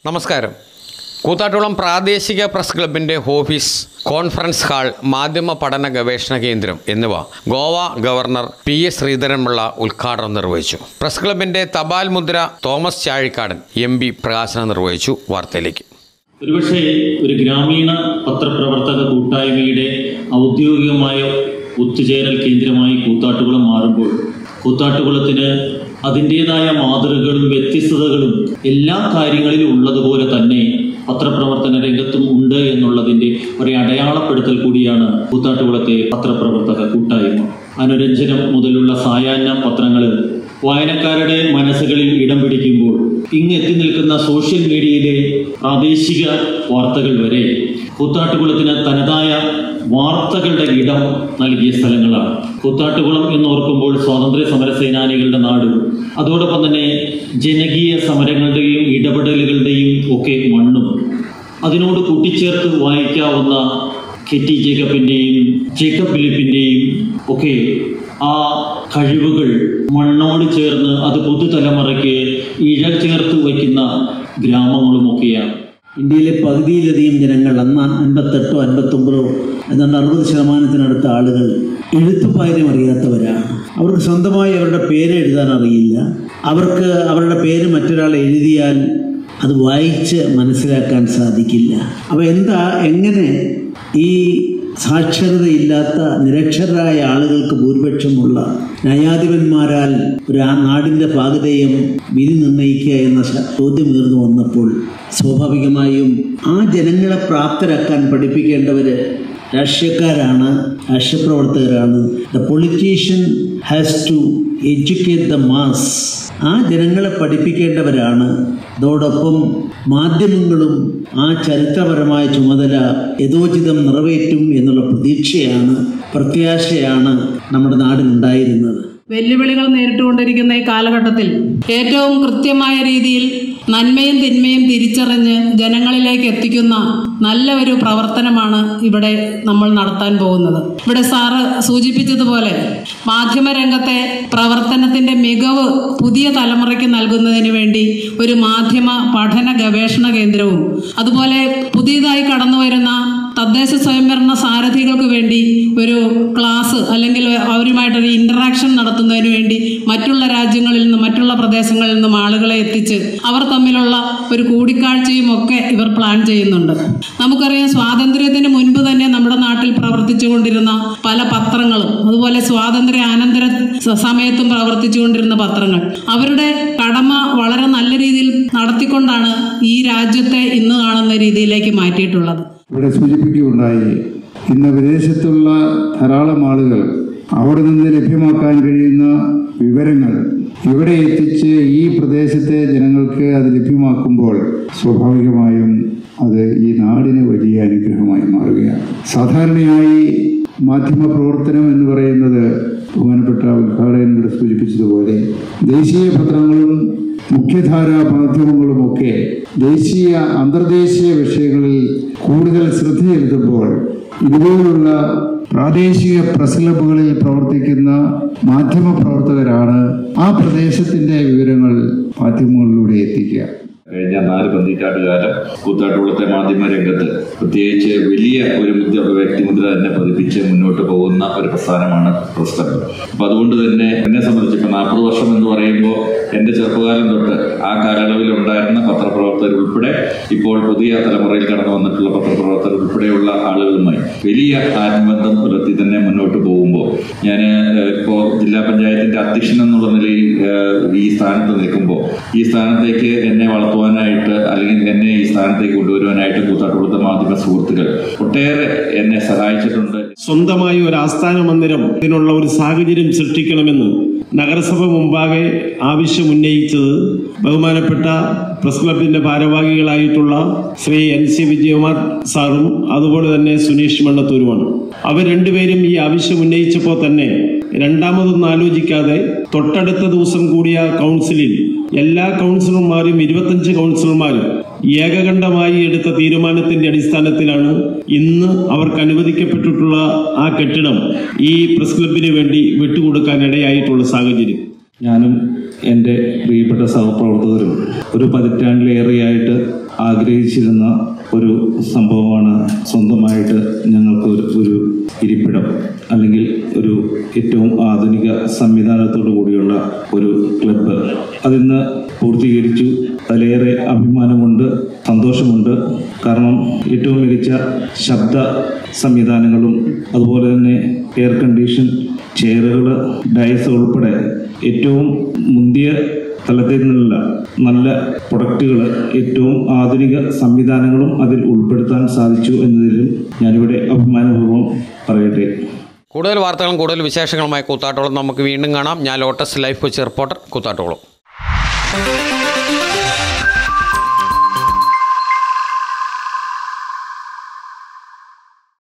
നമസ്കാരം കൂത്താട്ടുകുളം പ്രാദേശിക പ്രസ് ക്ലബിൻ്റെ ഓഫീസ് കോൺഫറൻസ് ഹാൾ മാധ്യമ പഠന ഗവേഷണ കേന്ദ്രം എന്നിവ Goa governor P S Sreedharan Pillai ഉദ്ഘാടനം നിർവഹിച്ചു പ്രസ് ക്ലബിൻ്റെ തപാൽ മുദ്ര തോമസ് ചാഴിക്കാടൻ എം പി പ്രകാശനം നിർവഹിച്ചു വാർത്തയിലേക്ക് ഒരുപക്ഷെ ഒരു ഗ്രാമീണ പത്രപ്രവർത്തക കൂട്ടായ്മയുടെ ഔദ്യോഗികമായ ഒത്തുചേരൽ കേന്ദ്രമായി കൂത്താട്ടുകുളം മാറുമ്പോൾ കൂത്താട്ടുകുളത്തിന് അതിൻ്റെതായ മാതൃകകളും വ്യത്യസ്തതകളും എല്ലാ കാര്യങ്ങളിലും ഉള്ളതുപോലെ തന്നെ പത്രപ്രവർത്തന രംഗത്തും ഉണ്ട് എന്നുള്ളതിൻ്റെ ഒരു അടയാളപ്പെടുത്തൽ കൂടിയാണ് കൂത്താട്ടുകുളത്തെ പത്രപ്രവർത്തക കൂട്ടായ്മ അനുരഞ്ജനം മുതലുള്ള സായാഹ്ന പത്രങ്ങൾ വായനക്കാരുടെ മനസ്സുകളിൽ ഇടം പിടിക്കുമ്പോൾ ഇങ്ങ് എത്തി നിൽക്കുന്ന സോഷ്യൽ മീഡിയയിലെ പ്രാദേശിക വാർത്തകൾ വരെ കൂത്താട്ടുകുളത്തിന് തനതായ വാർത്തകളുടെ ഇടം നൽകിയ സ്ഥലങ്ങളാണ് കൂത്താട്ടുകുളം എന്ന് ഓർക്കുമ്പോൾ സ്വാതന്ത്ര്യ സമര സേനാനികളുടെ നാടും അതോടൊപ്പം തന്നെ ജനകീയ സമരങ്ങളുടെയും ഇടപെടലുകളുടെയും ഒക്കെ മണ്ണും അതിനോട് കൂട്ടിച്ചേർത്ത് വായിക്കാവുന്ന കെ ടി ജേക്കബിൻ്റെയും ജേക്കബ് ഫിലിപ്പിൻ്റെയും ഒക്കെ ആ കഴിവുകൾ മണ്ണോട് ചേർന്ന് അത് പുതുതലമുറയ്ക്ക് ഇഴ ചേർത്ത് വയ്ക്കുന്ന ഗ്രാമങ്ങളുമൊക്കെയാണ് ഇന്ത്യയിലെ പകുതിയിലധികം ജനങ്ങൾ അന്ന് അൻപത്തെട്ടോ അൻപത്തൊമ്പതോ ഏതാണ്ട് അറുപത് ശതമാനത്തിനടുത്ത ആളുകൾ എഴുത്തുപാര്യം അറിയാത്തവരാണ് അവർക്ക് സ്വന്തമായി അവരുടെ പേര് എഴുതാൻ അറിയില്ല അവർക്ക് അവരുടെ പേര് മറ്റൊരാൾ എഴുതിയാൽ അത് വായിച്ച് മനസ്സിലാക്കാൻ സാധിക്കില്ല അപ്പോൾ എന്താ എങ്ങനെ ഈ സാക്ഷരതയില്ലാത്ത നിരക്ഷരരായ ആളുകൾക്ക് ഭൂരിപക്ഷമുള്ള ന്യായാധിപന്മാരാൽ ഒരു ആ നാടിൻ്റെ ഭാഗതയും വിധി നിർണ്ണയിക്കുക എന്ന ശ- ചോദ്യം ഉയർന്നു വന്നപ്പോൾ സ്വാഭാവികമായും ആ ജനങ്ങളെ പ്രാപ്തരാക്കാൻ പഠിപ്പിക്കേണ്ടവർ രാഷ്ട്രീയക്കാരാണ് രാഷ്ട്രീയപ്രവർത്തകരാണ് the politician has to educate the mass ആ ജനങ്ങളെ പഠിപ്പിക്കേണ്ടവരാണ് അതോടൊപ്പം മാധ്യമങ്ങളും ആ ചരിത്രപരമായ ചുമതല യഥോചിതം നിറവേറ്റും എന്നുള്ള പ്രതീക്ഷയാണ് പ്രത്യാശയാണ് നമ്മുടെ നാടിനുണ്ടായിരുന്നത് വെല്ലുവിളികൾ നേരിട്ടുകൊണ്ടിരിക്കുന്ന ഈ കാലഘട്ടത്തിൽ ഏറ്റവും കൃത്യമായ രീതിയിൽ നന്മയും തിന്മയും തിരിച്ചറിഞ്ഞ് ജനങ്ങളിലേക്ക് എത്തിക്കുന്ന നല്ല ഒരു പ്രവർത്തനമാണ് ഇവിടെ നമ്മൾ നടത്താൻ പോകുന്നത് ഇവിടെ സാറ് സൂചിപ്പിച്ചതുപോലെ മാധ്യമരംഗത്തെ പ്രവർത്തനത്തിന്റെ മികവ് പുതിയ തലമുറയ്ക്ക് നൽകുന്നതിന് വേണ്ടി ഒരു മാധ്യമ പഠന ഗവേഷണ കേന്ദ്രവും അതുപോലെ പുതിയതായി കടന്നു വരുന്ന തദ്ദേശ സ്വയംഭരണ സാരഥികൾക്ക് വേണ്ടി ഒരു ക്ലാസ് അല്ലെങ്കിൽ അവരുമായിട്ടൊരു ഇന്ററാക്ഷൻ നടത്തുന്നതിന് വേണ്ടി മറ്റുള്ള രാജ്യങ്ങളിൽ നിന്നും മറ്റുള്ള പ്രദേശങ്ങളിൽ നിന്നും ആളുകളെ എത്തിച്ച് അവർ തമ്മിലുള്ള ഒരു കൂടിക്കാഴ്ചയും ഒക്കെ ഇവർ പ്ലാൻ ചെയ്യുന്നുണ്ട് നമുക്കറിയാം സ്വാതന്ത്ര്യത്തിന് മുൻപ് തന്നെ നമ്മുടെ നാട്ടിൽ പ്രവർത്തിച്ചുകൊണ്ടിരുന്ന പല പത്രങ്ങളും അതുപോലെ സ്വാതന്ത്ര്യ അനന്തര സ- സമയത്തും പ്രവർത്തിച്ചുകൊണ്ടിരുന്ന പത്രങ്ങൾ അവരുടെ കടമ വളരെ നല്ല രീതിയിൽ നടത്തിക്കൊണ്ടാണ് ഈ രാജ്യത്തെ ഇന്ന് കാണുന്ന രീതിയിലേക്ക് മാറ്റിയിട്ടുള്ളത് ഇവിടെ സൂചിപ്പിക്കുകയുണ്ടായി ഇന്ന് വിദേശത്തുള്ള ധാരാളം ആളുകൾ അവിടെ നിന്ന് ലഭ്യമാക്കാൻ കഴിയുന്ന വിവരങ്ങൾ ഇവിടെ എത്തിച്ച് ഈ പ്രദേശത്തെ ജനങ്ങൾക്ക് അത് ലഭ്യമാക്കുമ്പോൾ സ്വാഭാവികമായും അത് ഈ നാടിന് വലിയ അനുഗ്രഹമായി മാറുകയാണ് സാധാരണയായി മാധ്യമ പ്രവർത്തനം എന്ന് പറയുന്നത് ബഹുമാനപ്പെട്ട ഉദ്ഘാടകൻ ഇവിടെ സൂചിപ്പിച്ചതുപോലെ ദേശീയ പത്രങ്ങളും മുഖ്യധാര മാധ്യമങ്ങളുമൊക്കെ ദേശീയ അന്തർദേശീയ വിഷയങ്ങളിൽ കൂടുതൽ ശ്രദ്ധ ചെലുത്തുമ്പോൾ ഇതുപോലുള്ള പ്രാദേശിക പ്രസ് ക്ലബുകളിൽ പ്രവർത്തിക്കുന്ന മാധ്യമ പ്രവർത്തകരാണ് ആ പ്രദേശത്തിന്റെ വിവരങ്ങൾ മാധ്യമങ്ങളിലൂടെ എത്തിക്കുക കഴിഞ്ഞ നാല് പതിറ്റാണ്ടുകാലം കൂത്താട്ടുകുളത്തെ മാധ്യമ രംഗത്ത് പ്രത്യേകിച്ച് വലിയ ഒരു മുദ്ര വ്യക്തിമുദ്ര തന്നെ പതിപ്പിച്ച് മുന്നോട്ട് പോകുന്ന ഒരു പ്രസ്ഥാനമാണ് പ്രസ് ക്ലബ്ബ് അപ്പൊ അതുകൊണ്ട് തന്നെ എന്നെ സംബന്ധിച്ച് ഇപ്പൊ നാൽപ്പത് വർഷം എന്ന് പറയുമ്പോൾ എന്റെ ചെറുപ്പകാലം തൊട്ട് ആ കാലയളവിൽ ഉണ്ടായിരുന്ന പത്രപ്രവർത്തകർ ഉൾപ്പെടെ ഇപ്പോൾ പുതിയ തലമുറയിൽ കടന്നു വന്നിട്ടുള്ള പത്രപ്രവർത്തകർ ഉൾപ്പെടെയുള്ള ആളുകളുമായി വലിയ ആത്മബന്ധം പുലർത്തി തന്നെ മുന്നോട്ട് പോകുമ്പോൾ ഞാൻ ഇപ്പോൾ ജില്ലാ പഞ്ചായത്തിന്റെ അധ്യക്ഷൻ എന്നുള്ള നിലയിൽ ഏഹ്, ഈ സ്ഥാനത്ത് നിൽക്കുമ്പോൾ ഈ സ്ഥാനത്തേക്ക് എന്നെ വളർത്തുവാനായിട്ട് അല്ലെങ്കിൽ എന്നെ ഈ സ്ഥാനത്തേക്ക് കൊണ്ടുവരുവാനായിട്ട് കൂത്താട്ടുകുളത്തെ മാധ്യമ സുഹൃത്തുക്കൾ ഒട്ടേറെ എന്നെ സഹായിച്ചിട്ടുണ്ട് സ്വന്തമായി ഒരു ആസ്ഥാന മന്ദിരം ഇതിനുള്ള ഒരു സാഹചര്യം സൃഷ്ടിക്കണമെന്ന് നഗരസഭ മുമ്പാകെ ആവശ്യമുന്നയിച്ചത് ബഹുമാനപ്പെട്ട പ്രസ് ക്ലബിന്റെ ഭാരവാഹികളായിട്ടുള്ള ശ്രീ എൻ സി വിജയകുമാർ സാറും അതുപോലെ തന്നെ സുനീഷ് മണ്ണത്തൂരുമാണ് അവർ രണ്ടുപേരും ഈ ആവശ്യം ഉന്നയിച്ചപ്പോൾ തന്നെ രണ്ടാമതൊന്നും ആലോചിക്കാതെ തൊട്ടടുത്ത ദിവസം കൂടിയ കൗൺസിലിൽ എല്ലാ കൗൺസിലർമാരും ഇരുപത്തഞ്ച് കൗൺസിലർമാരും ഏകകണ്ഠമായി എടുത്ത തീരുമാനത്തിന്റെ അടിസ്ഥാനത്തിലാണ് ഇന്ന് അവർക്ക് അനുവദിക്കപ്പെട്ടിട്ടുള്ള ആ കെട്ടിടം ഈ പ്രസ് ക്ലബിന് വേണ്ടി വിട്ടുകൊടുക്കാൻ ഇടയായിട്ടുള്ള സാഹചര്യം ഞാനും എൻ്റെ പ്രിയപ്പെട്ട സഹപ്രവർത്തകരും ഒരു പതിറ്റാണ്ടിലേറെയായിട്ട് ആഗ്രഹിച്ചിരുന്ന ഒരു സംഭവമാണ് സ്വന്തമായിട്ട് ഞങ്ങൾക്ക് ഒരു ഒരു ഇരിപ്പിടം അല്ലെങ്കിൽ ഒരു ഏറ്റവും ആധുനിക സംവിധാനത്തോടു കൂടിയുള്ള ഒരു ക്ലബ്ബ് അതിന്ന് പൂർത്തീകരിച്ചു അതിലേറെ അഭിമാനമുണ്ട് സന്തോഷമുണ്ട് കാരണം ഏറ്റവും മികച്ച ശബ്ദ സംവിധാനങ്ങളും അതുപോലെ തന്നെ എയർ കണ്ടീഷൻ ചെയറുകൾ ഡയസ് ഉൾപ്പെടെ ഏറ്റവും മുന്തിയ തലത്തിൽ നിന്നുള്ള നല്ല പ്രൊഡക്റ്റുകൾ ഏറ്റവും ആധുനിക സംവിധാനങ്ങളും അതിൽ ഉൾപ്പെടുത്താൻ സാധിച്ചു എന്നതിലും ഞാനിവിടെ അഭിമാനപൂർവ്വം പറയട്ടെ കൂടുതൽ വാർത്തകളും കൂടുതൽ വിശേഷങ്ങളുമായി കൂത്താട്ടോളം നമുക്ക് വീണ്ടും കാണാം ഞാൻ ലോട്ടസ് ലൈഫ് കൊച്ചി റിപ്പോർട്ടർ കൂത്താട്ടോളം